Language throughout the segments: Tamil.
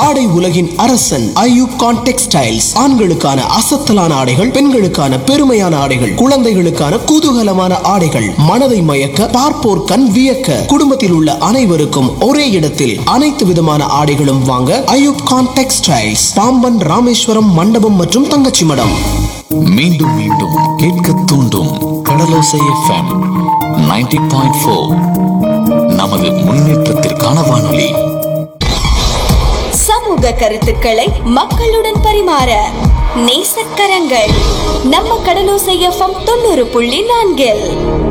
ஆடை உலகின் அரசன் ஐயூப் கான் டெக்ஸ்டைல்ஸ் ஆண்களுக்கான அசத்தலான ஆடைகள் பெண்களுக்கான பெருமையான ஆடைகள் குழந்தைகளுக்கான குதூகலமான ஆடைகள் மனதை மயக்க பார்ப்போர் கண் வியக்க குடும்பத்தில் உள்ள அனைவருக்கும் ஒரே இடத்தில் அனைத்து விதமான ஆடைகளும் வாங்க ஐயூப் கான் டெக்ஸ்டைல்ஸ் பாம்பன் ராமேஸ்வரம் மண்டபம் மற்றும் தங்கச்சி மடம் மீண்டும் மீண்டும் கேட்க தூண்டும் கடலோசை எஃப்எம் 90.4 பாயிண்ட் நமது முன்னேற்றத்திற்கான வானொலி சமூக கருத்துக்களை மக்களுடன் பரிமாற நேசக்கரங்கள் நம்ம கடலோசை எஃப்எம் தொண்ணூறு புள்ளி நான்கில்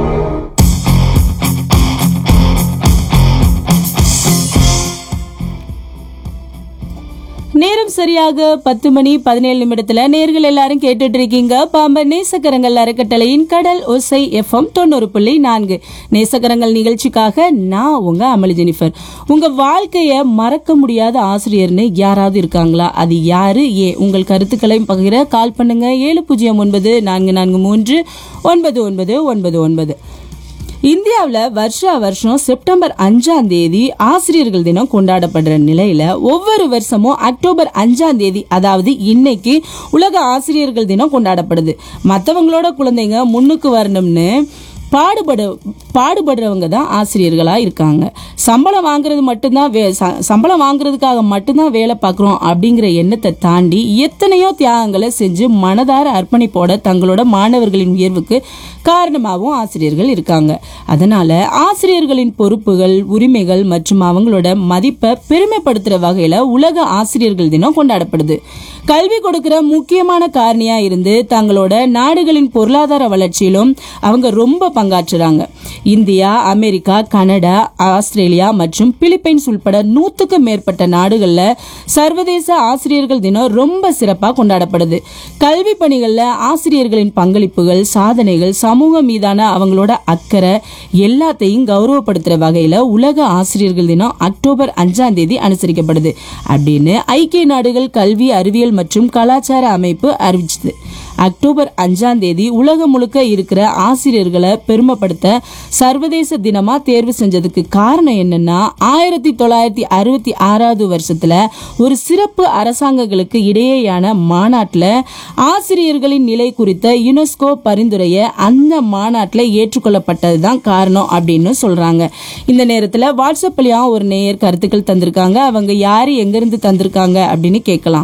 நேரம் சரியாக பத்து மணி பதினேழு நிமிடத்துல நேர்கள் எல்லாரும் கேட்டுட்டு இருக்கீங்க பாம்பன் நேசக்கரங்கள் அறக்கட்டளையின் கடல் ஒசை எஃப்எம் தொண்ணூறு புள்ளி நான்கு நேசக்கரங்கள் நிகழ்ச்சிக்காக நான் உங்க அமளி ஜெனிஃபர் உங்க வாழ்க்கைய மறக்க முடியாத ஆசிரியர்னு யாராவது இருக்காங்களா அது யாரு ஏ உங்கள் கருத்துக்களை பகிர கால் பண்ணுங்க ஏழு பூஜ்ஜியம் ஒன்பது நான்கு நான்கு மூன்று ஒன்பது ஒன்பது ஒன்பது ஒன்பது இந்தியாவில் வருஷா வருஷம் செப்டம்பர் அஞ்சாம் தேதி ஆசிரியர்கள் தினம் கொண்டாடப்படுற நிலையில ஒவ்வொரு வருஷமும் அக்டோபர் அஞ்சாம் தேதி அதாவது இன்னைக்கு உலக ஆசிரியர்கள் தினம் கொண்டாடப்படுது மற்றவங்களோட குழந்தைங்க முன்னுக்கு வரணும்னு பாடுபட பாடுபடுறவங்க தான் ஆசிரியர்களா இருக்காங்க சம்பளம் வாங்குறது மட்டும்தான் வே ச- சம்பளம் வாங்குறதுக்காக மட்டும்தான் வேலை பார்க்குறோம் அப்படிங்கிற எண்ணத்தை தாண்டி எத்தனையோ தியாகங்களை செஞ்சு மனதார அர்ப்பணிப்போட தங்களோட மாணவர்களின் உயர்வுக்கு காரணமாகவும் ஆசிரியர்கள் இருக்காங்க அதனால ஆசிரியர்களின் பொறுப்புகள் உரிமைகள் மற்றும் அவங்களோட மதிப்பை பெருமைப்படுத்துற வகையில உலக ஆசிரியர்கள் தினம் கொண்டாடப்படுது கல்வி கொடுக்கிற முக்கியமான காரணியா இருந்து தங்களோட நாடுகளின் பொருளாதார வளர்ச்சியிலும் அவங்க ரொம்ப பங்காற்றுறாங்க இந்தியா அமெரிக்கா கனடா ஆஸ்திரேலியா மற்றும் பிலிப்பைன்ஸ் உட்பட நூத்துக்கும் மேற்பட்ட நாடுகள்ல சர்வதேச ஆசிரியர்கள் தினம் ரொம்ப சிறப்பா கொண்டாடப்படுது கல்வி பணிகள்ல ஆசிரியர்களின் பங்களிப்புகள் சாதனைகள் சமூகம் மீதான அவங்களோட அக்கறை எல்லாத்தையும் கௌரவப்படுத்துற வகையில உலக ஆசிரியர்கள் தினம் அக்டோபர் அஞ்சாம் தேதி அனுசரிக்கப்படுது அப்படின்னு ஐக்கிய நாடுகள் கல்வி அறிவியல் மற்றும் கலாச்சார அமைப்பு அறிவிச்சது அக்டோபர் அஞ்சாம் தேதி உலகம் முழுக்க இருக்கிற ஆசிரியர்களை பெருமைப்படுத்த சர்வதேச தினமா தேர்வு செஞ்சதுக்கு காரணம் என்னன்னா ஆயிரத்தி தொள்ளாயிரத்தி அறுபத்தி ஆறாவது வருஷத்துல ஒரு சிறப்பு அரசாங்கங்களுக்கு இடையேயான மாநாட்டுல ஆசிரியர்களின் நிலை குறித்த யுனெஸ்கோ பரிந்துரைய அந்த மாநாட்டுல ஏற்றுக்கொள்ளப்பட்டதுதான் காரணம் அப்படின்னு சொல்றாங்க இந்த நேரத்துல வாட்ஸ்அப் வழியா ஒரு நேயர் கருத்துக்கள் தந்திருக்காங்க அவங்க யாரு எங்க இருந்து தந்திருக்காங்க அப்படின்னு கேட்கலாம்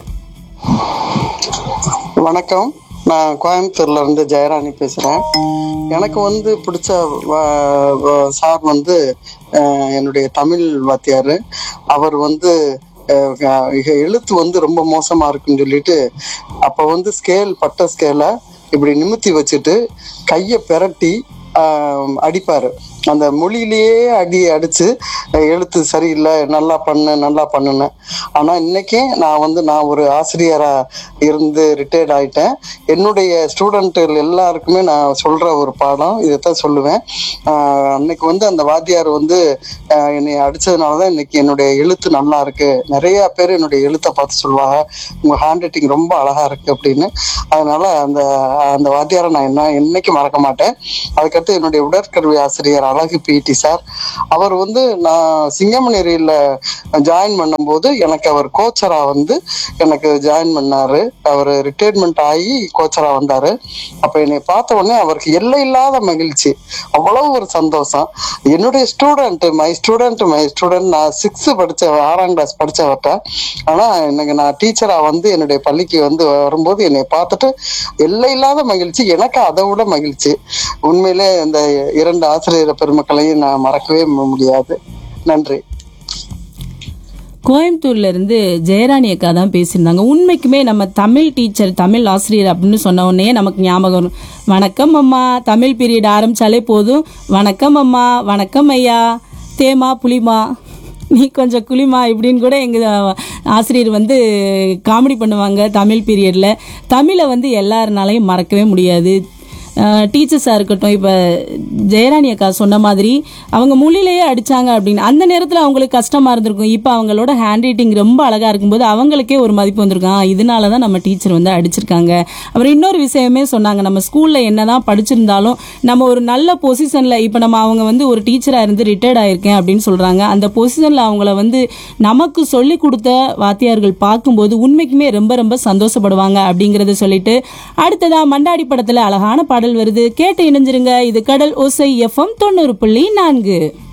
வணக்கம் நான் கோயம்புத்தூர்ல இருந்து ஜெயராணி பேசுறேன் எனக்கு வந்து பிடிச்ச வ- வ- சார் வந்து அஹ், என்னுடைய தமிழ் வாத்தியார் அவர் வந்து அஹ், அஹ், எழுத்து வந்து ரொம்ப மோசமா இருக்குன்னு சொல்லிட்டு அப்ப வந்து ஸ்கேல் பட்ட ஸ்கேலை இப்படி நிமித்தி வச்சுட்டு கையை பிரட்டி ஆஹ், அடிப்பாரு அந்த மொழியிலேயே அடி அடிச்சு அஹ், எழுத்து சரியில்லை நல்லா பண்ணு நல்லா பண்ணுன்னு ஆனா இன்னைக்கு நான் வந்து நான் ஒரு ஆசிரியரா இருந்து ரிட்டையர்ட் ஆயிட்டேன் என்னுடைய ஸ்டூடெண்ட்டுகள் எல்லாருக்குமே நான் சொல்ற ஒரு பாடம் இதைத்தான் சொல்லுவேன் ஆஹ், அன்னைக்கு வந்து அந்த வாத்தியார் வந்து ஆஹ், என்னை அடிச்சதுனால தான் இன்னைக்கு என்னுடைய எழுத்து நல்லா இருக்கு நிறைய பேர் என்னுடைய எழுத்தை பார்த்து சொல்லுவாங்க உங்க ஹேண்ட் ரைட்டிங் ரொம்ப அழகா இருக்கு அப்படின்னு அதனால அந்த அந்த வாத்தியாரை நான் என்ன என்னைக்கு மறக்க மாட்டேன் அதுக்கடுத்து என்னுடைய உடற்கல்வி ஆசிரியர் அழகு பிடி சார் அவர் வந்து நான் சிங்கமநேரியில ஜாயின் பண்ணும்போது எனக்கு அவர் கோச்சரா வந்து எனக்கு ஜாயின் பண்ணாரு அவர் ரிட்டையர்மெண்ட் ஆகி கோச்சரா வந்தாரு அப்ப என்னை பார்த்த உடனே அவருக்கு எல்லை இல்லாத மகிழ்ச்சி அவ்வளவு ஒரு சந்தோஷம் என்னுடைய student my student my student நான் சிக்ஸ் படிச்ச ஆறாம் கிளாஸ் படிச்சவர்கிட்ட ஆனா எனக்கு நான் டீச்சரா வந்து என்னுடைய பள்ளிக்கு வந்து வரும்போது என்னை பார்த்துட்டு எல்லை இல்லாத மகிழ்ச்சி எனக்கு அதை விட மகிழ்ச்சி உண்மையிலே இந்த இரண்டு ஆசிரியர் பெருமக்களையும் நான் மறக்கவே மு- முடியாது நன்றி கோயம்புத்தூர்ல இருந்து ஜெயராணி அக்கா தான் பேசியிருந்தாங்க உண்மைக்குமே நம்ம தமிழ் டீச்சர் தமிழ் ஆசிரியர் அப்படின்னு சொன்ன உடனே நமக்கு ஞாபகம் வரும் வணக்கம் அம்மா தமிழ் பீரியட் ஆரம்பிச்சாலே போதும் வணக்கம் அம்மா வணக்கம் ஐயா தேமா புளிமா நீ கொஞ்சம் குளிமா இப்படின்னு கூட எங்க ஆசிரியர் வந்து காமெடி பண்ணுவாங்க தமிழ் பீரியட்ல தமிழை வந்து எல்லாருனாலையும் மறக்கவே முடியாது டீச்சர்ஸாக இருக்கட்டும் இப்போ ஜெயராணி அக்கா சொன்ன மாதிரி அவங்க மொழியிலேயே அடிச்சாங்க அப்படின்னு அந்த நேரத்தில் அவங்களுக்கு கஷ்டமா இருந்திருக்கும் இப்போ அவங்களோட ஹேண்ட் ரைட்டிங் ரொம்ப அழகா இருக்கும்போது அவங்களுக்கே ஒரு மதிப்பு வந்திருக்கும் ஆ, இதனால தான் நம்ம டீச்சர் வந்து அடிச்சிருக்காங்க அப்புறம் இன்னொரு விஷயமே சொன்னாங்க நம்ம ஸ்கூல்ல என்னதான் படிச்சிருந்தாலும் நம்ம ஒரு நல்ல பொசிஷன்ல இப்போ நம்ம அவங்க வந்து ஒரு டீச்சரா இருந்து ரிட்டையர்ட் ஆயிருக்கேன் அப்படின்னு சொல்றாங்க அந்த பொசிஷன்ல அவங்கள வந்து நமக்கு சொல்லி கொடுத்த வாத்தியார்கள் பார்க்கும்போது உண்மைக்குமே ரொம்ப ரொம்ப சந்தோஷப்படுவாங்க அப்படிங்கறத சொல்லிட்டு அடுத்ததா மண்டாடி படத்துல அழகான பாடல் வருது கேட்டு இணைஞ்சிருங்க இது கடல் ஓசை எஃப்எம் தொண்ணூறு புள்ளி நான்கு